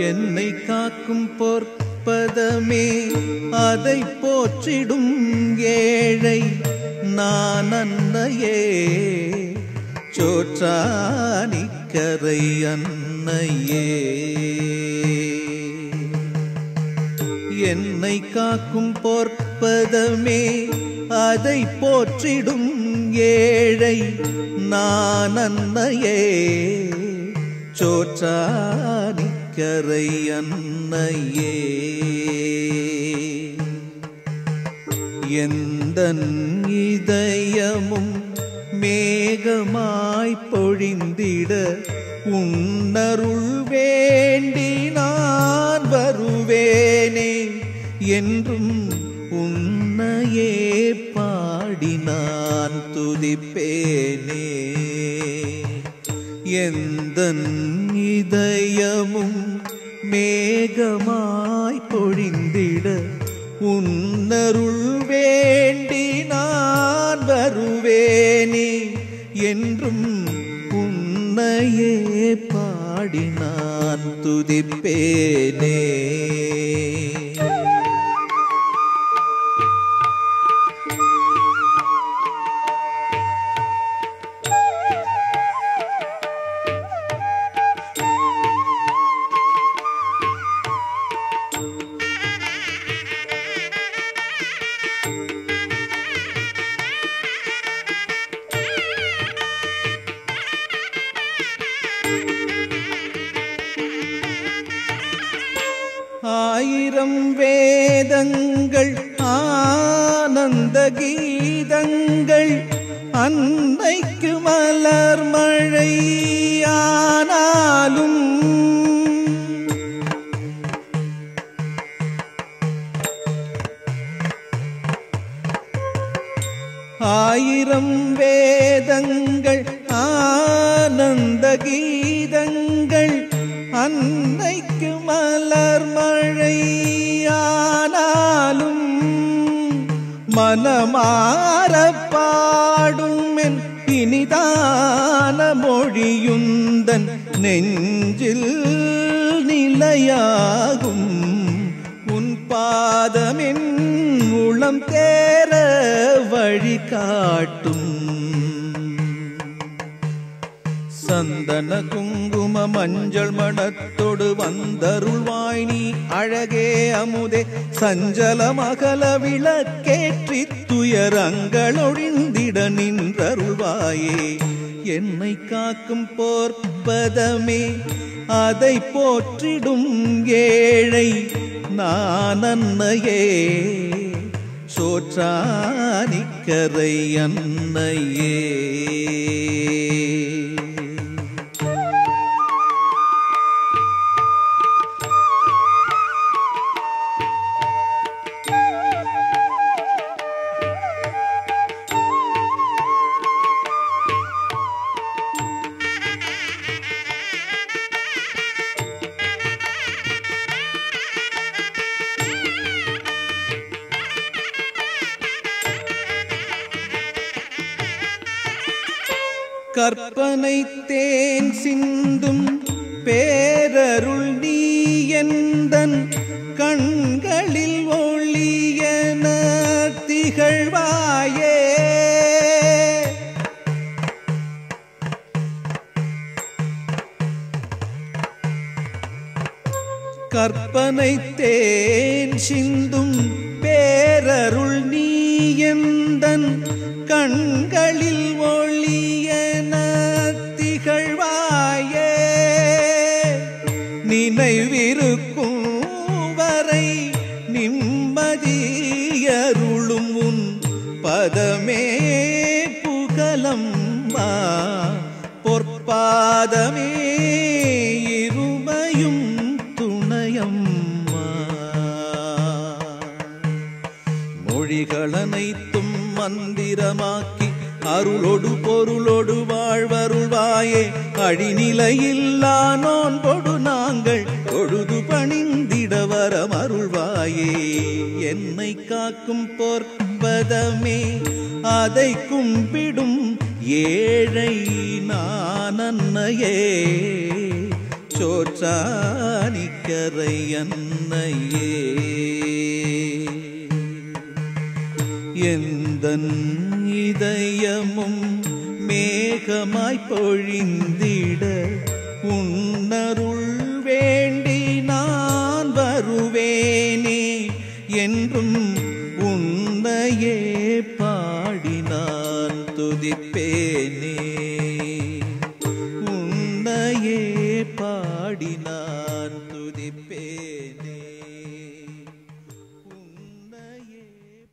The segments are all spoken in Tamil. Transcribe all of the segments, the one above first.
என்னை காக்கும் பொற்பதமே அதை போற்றிடும் ஏழை நான் அன்னையே சோற்றானிக்கரை அன்னையே என்னை காக்கும் பொற்பதமே அதை போற்றிடும் ஏழை நான் அன்னையே சோற்றானிக்கரை அன்னையே எந்தன் இதயமும் மேகமாய் பொழிந்திட உன்னருள் வேண்டி நான் வருவேனே என்றும் உன்னையே பாடி நான் துதிப்பேனே எந்தன் இதயமும் மேகமாய் பொழிந்திட உன்னருள் வேண்டி நான் வருவேனே என்றும் உன்னையே பாடி நான் துதிப்பேனே ஆயிரம் வேதங்கள் ஆனந்த கீதங்கள் அன்னைக்கு மலர் மழையானாலும் ஆயிரம் வேதங்கள் ஆனந்த கீதங்கள் அன்னைக்கு மலர் மழையானாலும் மனமாற பாடும் என் இனிதான மொழியுந்தன் நெஞ்சில் நிலையாகும் உன் பாதமென் உளம் தேர வழி காட்டும் சந்தன குங்கும மஞ்சள் மணத்தொடு வந்தருள்வாய் நீ அழகே அமுதே சஞ்சல மகள விளக்கேற்றி துயரங்களொழிந்திட நின்றருள்வாயே என்னை காக்கும் போர்ப்பதமே அதை போற்றிடும் ஏழை நான் அன்னையே சோற்றானிக்கரை அன்னையே கற்பனை தேன் சிந்தும் பேரருள் நீ எந்தன் கண்களில் ஒளியன திகழ்வாயே கற்பனை தேன் சிந்தும் பேரருள் நீ எந்தன் கண்களில் ஒளியன திகழ்வாயே நினைவிருக்கும் வரை நிம்மதியருளும் உன் பதமே புகலம்மா பொற்பாதமே இருமையும் துணையம்மா மொழிகளனைத்தும் மந்திரமாக்கி அருளொடு பொருளொடு வாழ்வருள்வாயே அழிநிலையில்லா நோன்பொடு நாங்கள் பொழுது பணிந்திட வரம் அருள்வாயே என்னை காக்கும் பொற்பதமே அதை கும்பிடும் ஏழை நான் அன்னையே சோற்றானிக்கரை அன்னையே எந்தன் இதயமும் மேகமாய் பொழிந்திட உன்னருள் வேண்டி நான் வருவேனே என்றும் உன்னையே பாடி நான் துதிப்பேனே உன்னையே பாடி நான் துதிப்பேனே உன்னையே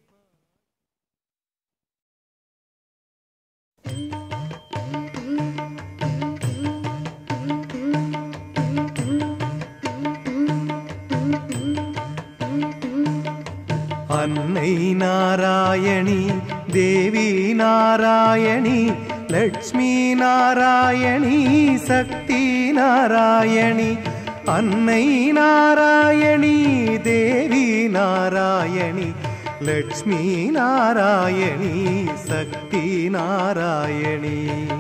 அன்னை நாராயணி தேவி நாராயணி லட்சுமி நாராயணி சக்தி நாராயணி அன்னை நாராயணி தேவி நாராயணி லட்சுமி நாராயணி சக்தி நாராயணி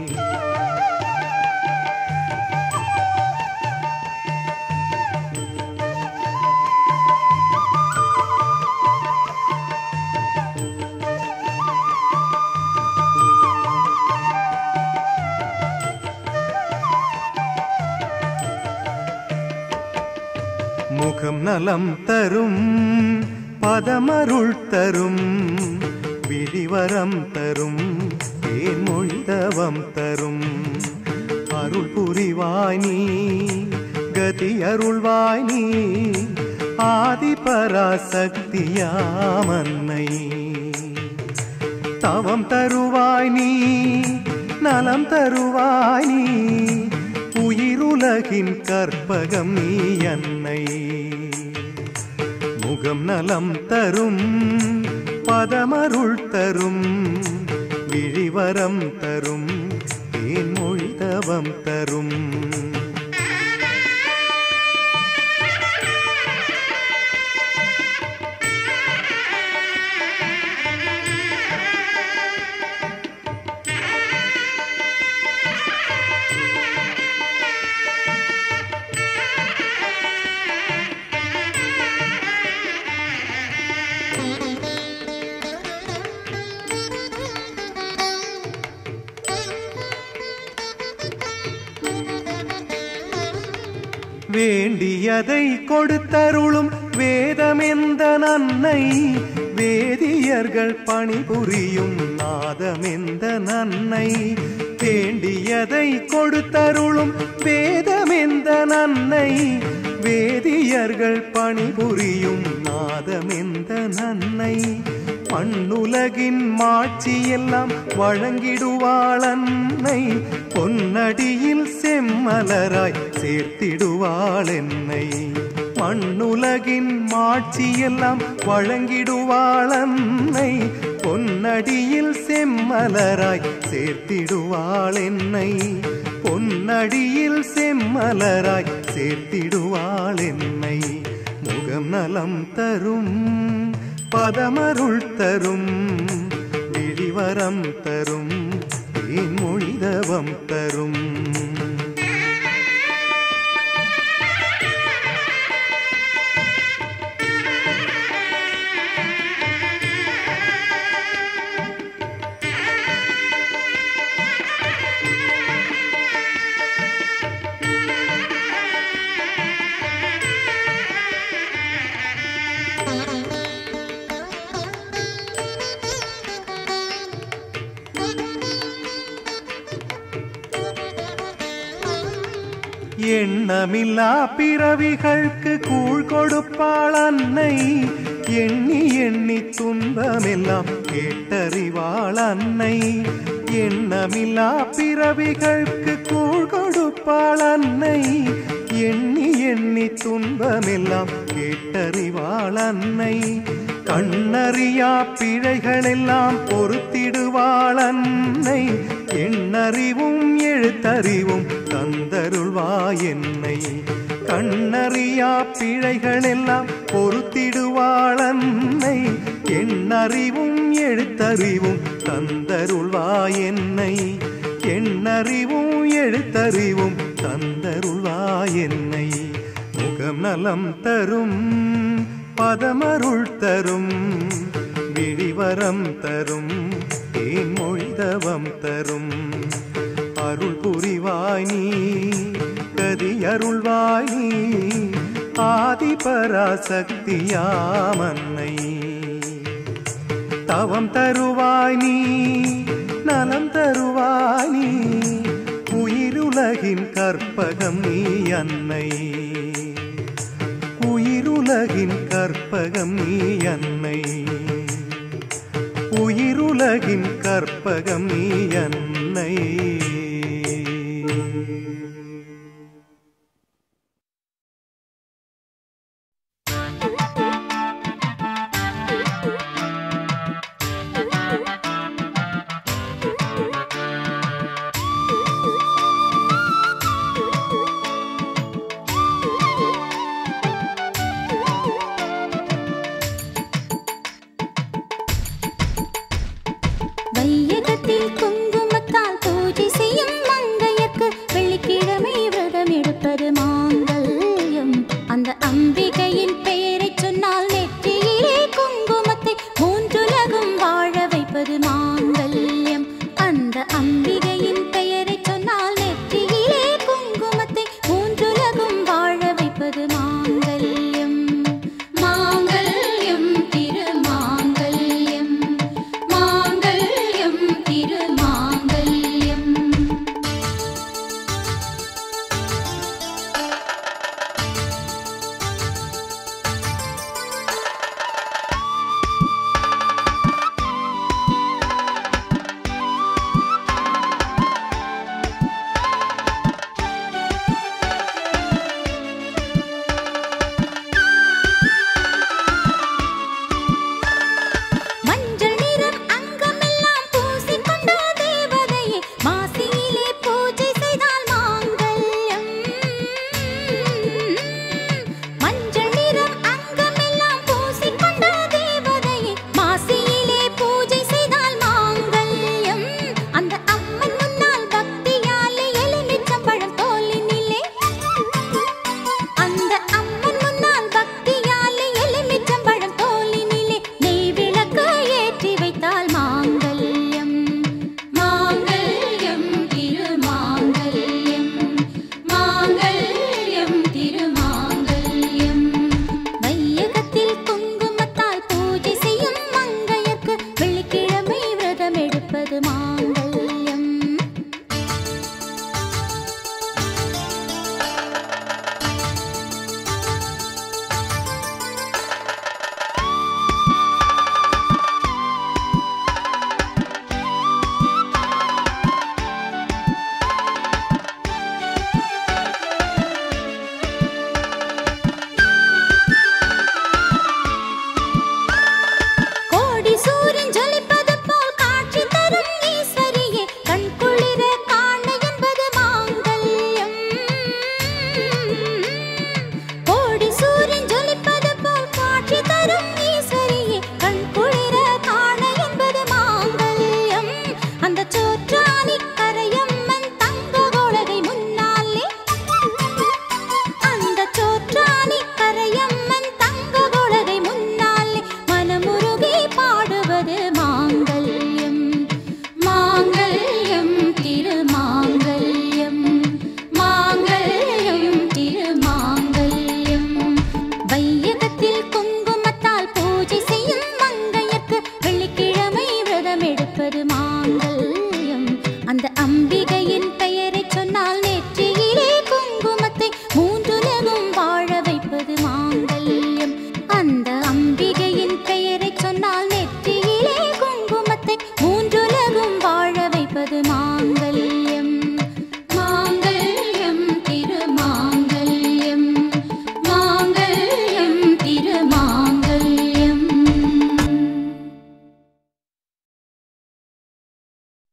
முகம் நலம் தரும் பதமருள் தரும் விழிவரம் தரும் தேன்மொழிதவம் தரும் அருள் புரிவாய் நீ கதி அருள்வாய் நீ ஆதி பராசக்தியாமன்னை தவம் தருவாய் நீ நலம் தருவாய் நீ உயிருலகின் கற்பகம் நீ அன்னை முகம் நலம் தரும் பதமருள் தரும் விழிவரம் தரும் தேன்மொழி தவம் தரும் வேண்டியதை கொடுத்தருளும் வேதமெந்த நன்னை வேதியர்கள் பணிபுரியும் நாதமெந்த நன்னை வேண்டியதை கொடுத்தருளும் வேதமெந்த நன்னை வேதியர்கள் பணிபுரியும் நாதமெந்த நன்னை மண்ணுலகின் மாட்சியெல்லாம் வழங்கிடுவாள் அன்னை பொன்னடியில் செம்மலராய் சேர்த்திடுவாள் என்னை மண்ணுலகின் மாட்சியெல்லாம் வழங்கிடுவாள் அன்னை பொன்னடியில் செம்மலராய் சேர்த்திடுவாள் என்னை பொன்னடியில் செம்மலராய் சேர்த்திடுவாள் என்னை முகம் நலம் தரும் பதமருள் தரும் விழிவரம் தரும் தேன்மொழிதவம் தரும் எண்ணமில்லா பிறவிகளுக்கு கூழ் கொடுப்பாள் அன்னை எண்ணி எண்ணி துன்பமெல்லாம் கேட்டறிவாள் அன்னை எண்ணமில்லா பிறவிகளுக்கு கூழ் கொடுப்பாள் அன்னை எண்ணி எண்ணி துன்பமெல்லாம் கேட்டறிவாள் அன்னை கண்ணறியா பிழைகளெல்லாம் பொறுத்திடுவாள் அன்னை எண்ணறிவும் எழுத்தறிவும் தந்தருள்வாய் என்னை கண்ணறியா பிழைகளெல்லாம் பொறுத்திடுவாள் அன்னை எண்ணறிவும் எழுத்தறிவும் தந்தருள்வாய் என்னை எண்ணறிவும் எழுத்தறிவும் தந்த தந்தருள்வாய் என்னை முகம் நலம் தரும் பதமருள் தரும் விழிவரம் தரும் தேன் மொழிதவம் தரும் அருள் புரிவாய் நீ கதி அருள்வாய் நீ ஆதி பராசக்தியாமன்னை தவம் தருவாய் நீ நலம் தருவாய் நீ உயிருலகின் கற்பகம் நீ அன்னை உயிருலகின் கற்பகம் நீ அன்னை உயிருலகின் கற்பகம் நீ அன்னை வையகத்தில் குங்குமத்தால் பூஜை செய்யும் மங்கையர்க்கு வெள்ளிக்கிழமை விரதம் எடுப்பது மாங்கல்யம் அந்த அம்பிகையின் பெயரைச் சொன்னால் நெற்றியிலே குங்குமத்தை மூன்றுலகும் வாழ வைப்பது மாங்கல்யம் அந்த அம்பிகையின் பெயரைச் சொன்னால் நெற்றியிலே குங்குமத்தை மூன்றுலகும் வாழ வைப்பது மாங்கல்யம் மாங்கல்யம் திருமாங்கல்யம் மாங்கல்யம் திருமாங்கல்யம் மஞ்சள் நிறம் அங்கமெல்லாம் பூசிக்கொண்ட தேவதையே மாசியிலே பூஜை செய்தால் மாங்கல்யம் மஞ்சள் நிறம் அங்கமெல்லாம் பூசிக்கொண்ட தேவதையே மாசியிலே பூஜை செய்தால் மாங்கல்யம் அந்த அம்மன் முன்னால் பக்தியாலே எலுமிச்சம்பழம் தோலினிலே அந்த அம்மன் முன்னால் பக்தியாலே எலுமிச்சம்பழம் தோலினிலே நெய் விளக்கு ஏற்றி வைத்தால் மாங்கல்யம் மாங்கல்யம் திருமாங்கல்யம் மாங்கல்யம் திருமாங்கல்யம் வையகத்தில் குங்குமத்தால் பூஜை செய்யும் மங்கையர்க்கு வெள்ளிக்கிழமை விரதம் எடுப்பது மாங்கல்யம் கோடி சூரியன் ஜொலிப்பது போல் காட்சி தரும் ஈஸ்வரியே கண் குளிர காண என்பது மாங்கல்யம் கோடி சூரியன் ஜொலிப்பது போல் காட்சி தரும் ஈஸ்வரியே கண் குளிர காண என்பது மாங்கல்யம் அந்த சோற்றானி கரையம்மன் தங்க கோலகை முன்னாலே அந்த சோற்றானி கரையம்மன் தங்க கோலகை முன்னாலே மனமுருகி பாடுவது மாங்கல்யம் மாங்கல்யம் திருமாங்கல்யம் மாங்கல்யம் திருமாங்கல்யம் வையகத்தில் குங்குமத்தால் பூஜை செய்யும் மங்கையர்க்கு வெள்ளிக்கிழமை விரதம் எடுப்பது மாங்கல்யம் அந்த அம்பிகையின் பெயரைச் சொன்னால் நெற்றியிலே குங்குமத்தை மூன்றுலகும் வாழ வைப்பது மாங்கல்யம் அந்த அம்பிகையின் பெயரைச் சொன்னால் நெற்றியிலே குங்குமத்தை மூன்றுலகும் வாழ வைப்பது மாங்கல்யம் மாங்கல்யம் திருமாங்கல்யம் மாங்கல்யம் திருமாங்கல்யம்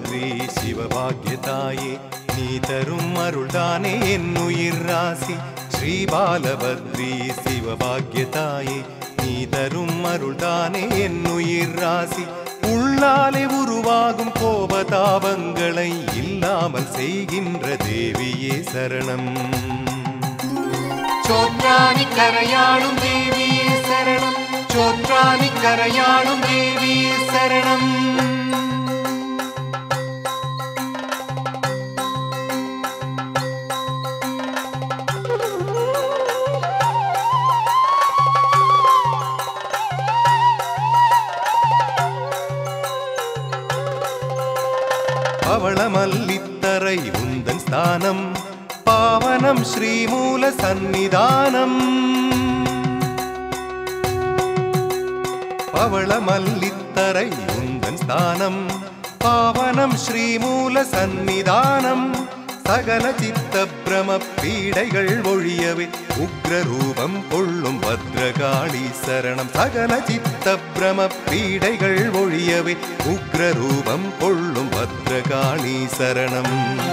பாலபத்ரி சிவபாகியதாயே நீ தரும் அருள்தானே என் உயிர் ராசி ஸ்ரீ பாலபத்ரி சிவபாகியதாயே நீ தரும் அருள்தானே என் உயிர் ராசி உள்ளாலே உருவாகும் கோபதாபங்களை இல்லாமல் செய்கின்ற தேவியே சரணம் சோற்றானி கரையாளும் தேவியே சரணம் சோற்றானி கரையாளும் தேவியே சரணம் பவளமல்லித்தரை உந்தன் ஸ்தானம் பாவனம் ஸ்ரீமூல சந்நிதானம் பவளமல்லித்தரை உந்தன் ஸ்தானம் பாவனம் ஸ்ரீமூல சந்நிதானம் சகல சித்த பிரம பீடைகள் ஒழியவே உக்ரரூபம் கொள்ளும் பத்ரகாளி சரணம் சகல சித்த பிரம பீடைகள் ஒழியவே உக்ரரூபம் கொள்ளும் பத்ரகாளி சரணம்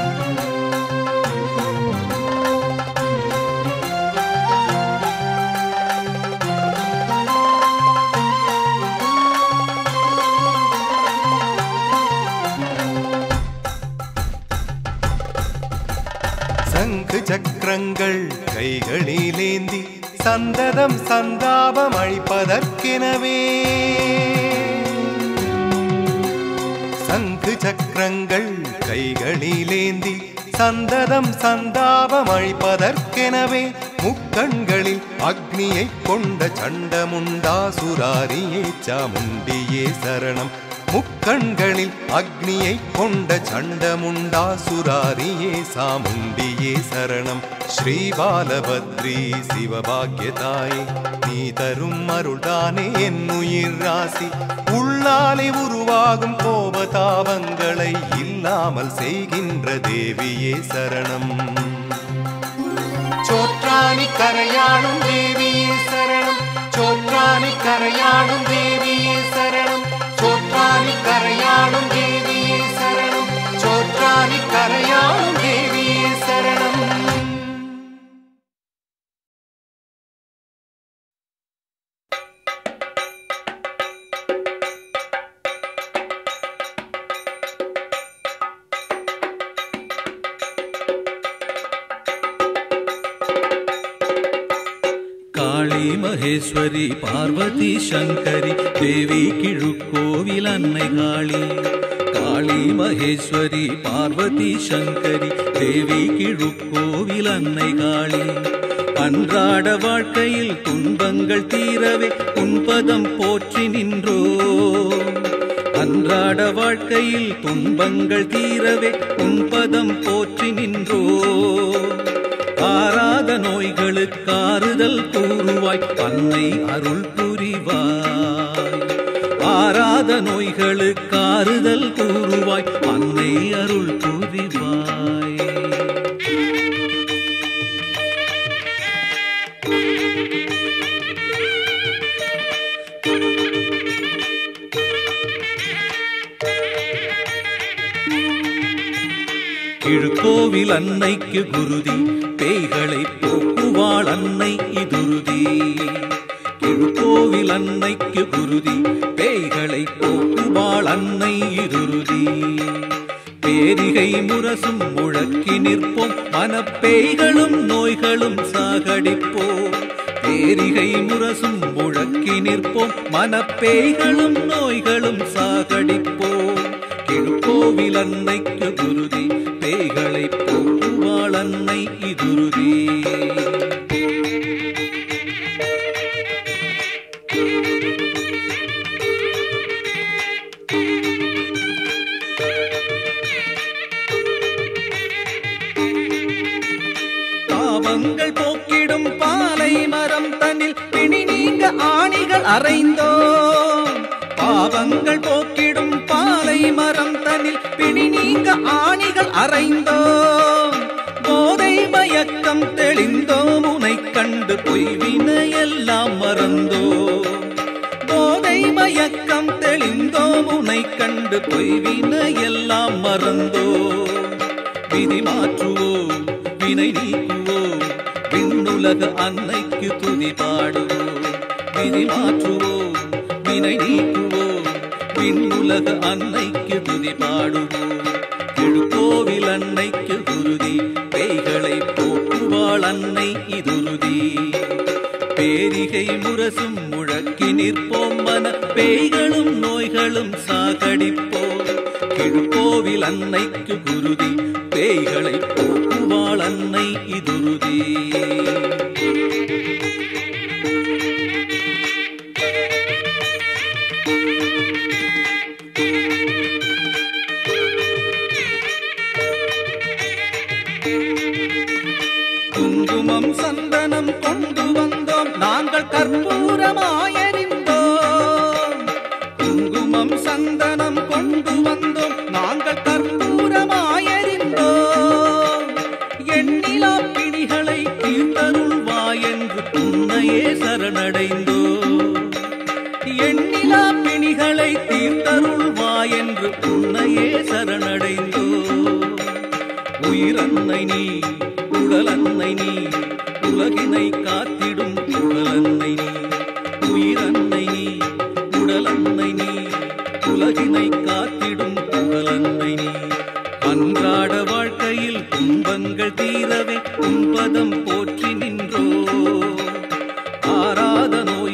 சங்கு சக்கரங்கள் கைகளிலேந்தி சந்ததம் சந்தாபம் அழிப்பதற்கெனவே சங்கு சக்கரங்கள் கைகளிலேந்தி சந்ததம் சந்தாபம் அழிப்பதற்கெனவே முக்கண்களில் அக்னியை கொண்ட சண்டமுண்டாசுராரியே சாமுண்டியே சரணம் முக்கண்களில் அக்னியை கொண்ட சண்டமுண்டாசுராரியே சாமுண்டியே சரணம் ஸ்ரீபாலபத்ரி சிவபாகியதாய் நீ தரும் அருள்தானே என் உயிர் ராசி உள்ளாலே உருவாகும் கோபதாபங்களை இல்லாமல் செய்கின்ற தேவியே சரணம் சோற்றானி கரையாளும் தேவியே சரணம் சோற்றானி கரையாளும் தேவியே சரணம் சோற்றானி கரையாளும் தேவியே சரணம் சோற்றானி கரையாளும் தேவியே சரணம் காளி மகேஸ்வரி பார்வதி சங்கரி தேவி கிழுக்கோவில் அன்னை காளி காளி மகேஸ்வரி பார்வதி சங்கரி தேவி கிழுக்கோவில் அன்னை காளி அன்றாட வாழ்க்கையில் துன்பங்கள் தீரவே உன்பதம் போற்றி நின்றோ அன்றாட வாழ்க்கையில் துன்பங்கள் தீரவே உன்பதம் போற்றி நின்றோ ஆறாத நோய்களுக்கு ஆறுதல் கூறுவாய் அன்னை அருள் புரிவாய் ஆறாத நோய்களுக்கு ஆறுதல் கூறுவாய் அன்னை அருள் புரிவாய் கிழுக்கோவில் அன்னைக்கு குருதி பேய்களை போக்குவாள் அன்னை இதுருதி கிழுக்கோவில் அன்னைக்கு குருதி பேய்களை போக்குவாள் அன்னை இதுருதி பேரிகை முரசும் முழக்கி நிற்போம் மனப்பேய்களும் நோய்களும் சாகடிப்போம் பேரிகை முரசும் முழக்கி நிற்போம் மனப்பேய்களும் நோய்களும் சாகடிப்போம் கிழுக்கோவில் அன்னைக்கு குருதி பேய்களை போக்குவாள் அன்னை இதுருதி பாவங்கள் போக்கிடும் பாலை மரம் தன்னில் பிணி நீங்க ஆணிகள் அறைந்தோம் பாவங்கள் போக்கிடும் பாலை மரம் தன்னில் பிணி நீங்க ஆணிகள் அறைந்தோம் போதை மயக்கம் தெளிந்தோம் உனை கண்டு பொய்வினையெல்லாம் மறந்தோம் போதை மயக்கம் தெளிந்தோம் இருந்தோம் உனை கண்டு பொய்வின எல்லாம் மறந்தோ விதி மாற்றுவோம் வினை நீக்குவோம் விண்ணுலக அன்னைக்கு துதி பாடுவோம் விதி மாற்றுவோம் வினை நீக்குவோம் விண்ணுலக அன்னைக்கு துதி பாடுவோம் திருக்கோவில் அன்னைக்கு குருதி பேய்களை போக்குவாள் அன்னை இதுருதி பேரிகை முரசும் முழக்கி நிற்போம் மன பேய்களும் நோய்களும் சாகடிப்போம் கிழுக்கோவில் அன்னைக்கு குருதி பேய்களை போக்குவாள் அன்னை இதுருதி குங்குமம் சந்தனம் கொண்டு வந்தோம் நாங்கள் கற்பூரமாயறிந்தோம் குங்குமம் சந்தனம் கொண்டு வந்தோம் நாங்கள் கற்பூரமாயறிந்தோம் எண்ணிலா பிணிகளை தீர்த்தருள்வாய் என்று உன்னையே சரணடைந்தோம் எண்ணிலா பிணிகளை தீர்த்தருள்வாய் என்று உன்னையே சரணடைந்தோம் உயிரன்னை நீ உடலன்னை நீ உலகினை காத்திடும் உடலன்னை நீ உயிரன்னை நீ உடலன்னை நீ உலகினை காத்திடும் உடலன்னை நீ அன்றாட வாழ்க்கையில் துன்பங்கள் தீரவே உன்பதம் போற்றி நின்றோ ஆராத நோய்